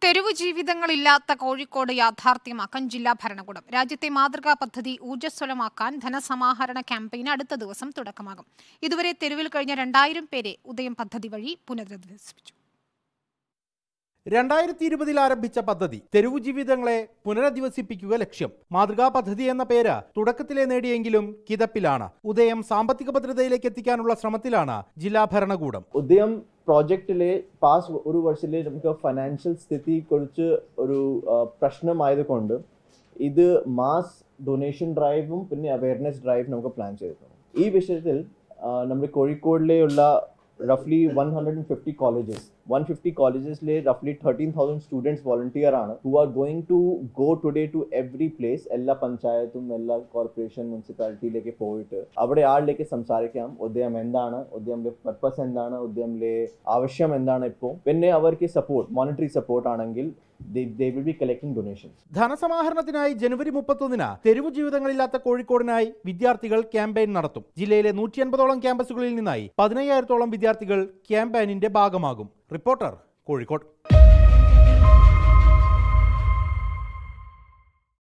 തെരുവു ജീവിതങ്ങളില്ലാത്ത കോഴിക്കോട് യാഥാർത്ഥ്യമാക്കാൻ ജില്ലാ ഭരണകൂടം രാജ്യത്തെ മാതൃകാ പദ്ധതി ഊർജ്ജസ്വലമാക്കാൻ ധനസമാഹരണ ക്യാമ്പയിന് അടുത്ത ദിവസം തുടക്കമാകും ഇതുവരെ തെരുവിൽ കഴിഞ്ഞ രണ്ടായിരം പേരെ ഉദയം പദ്ധതി വഴി പുനരധിവസിപ്പിച്ചു രണ്ടായിരത്തി ഇരുപതിൽ ആരംഭിച്ച പദ്ധതി തെരുവു ജീവിതങ്ങളെ പുനരധിവസിപ്പിക്കുക ലക്ഷ്യം മാതൃകാ പദ്ധതി എന്ന പേര് തുടക്കത്തിലെ നേടിയെങ്കിലും കിതപ്പിലാണ് ഉദയം സാമ്പത്തിക ഭദ്രതയിലേക്ക് എത്തിക്കാനുള്ള ശ്രമത്തിലാണ് ജില്ലാ ഭരണകൂടം ഉദയം പ്രോജക്റ്റിലെ പാസ് ഒരു വർഷത്തിലെ നമുക്ക് ഫൈനാൻഷ്യൽ സ്ഥിതി കുറിച്ച് ഒരു ആ, പ്രശ്നമായതുകൊണ്ട് ഇത് മാസ് ഡൊണേഷൻ ഡ്രൈവും പിന്നെ അവയർനെസ് ഡ്രൈവ് നമുക്ക് പ്ലാൻ ചെയ്തിരുന്നു ഈ വിഷയത്തിൽ ആ, നമ്മുടെ കോഴിക്കോടിലെയുള്ള റഫ്ലി one hundred and fifty colleges one fifty കോളേജസിലെ റഫ്ലി തേർട്ടീൻ തൗസൻഡ് സ്റ്റുഡൻസ് വോളണ്ടിയർ ആണ് who are going to go today to every place എല്ലാ പഞ്ചായത്തും എല്ലാ കോർപ്പറേഷൻ മുനിസിപ്പാലിറ്റിയിലേക്ക് പോയിട്ട് അവിടെ ആളിലേക്ക് സംസാരിക്കാം ഉദയം എന്താണ് ഉദയമിലെ പർപ്പസ് എന്താണ് ഉദയമിലെ ആവശ്യം എന്താണ് ഇപ്പോൾ പിന്നെ അവർക്ക് സപ്പോർട്ട് മോണിറ്ററി സപ്പോർട്ട് ആണെങ്കിൽ they will be collecting donations ധനസമാഹരണത്തിനായി ജനുവരി മുപ്പത്തൊന്നിന് തെരുവു ജീവിതങ്ങളില്ലാത്ത കോഴിക്കോടിനായി വിദ്യാർത്ഥികൾ ക്യാമ്പയിൻ നടത്തും ജില്ലയിലെ നൂറ്റി അൻപതോളം ക്യാമ്പസുകളിൽ നിന്നായി പതിനയ്യായിരത്തോളം വിദ്യാർത്ഥികൾ ക്യാമ്പയിനിന്റെ ഭാഗമാകും റിപ്പോർട്ടർ കോഴിക്കോട്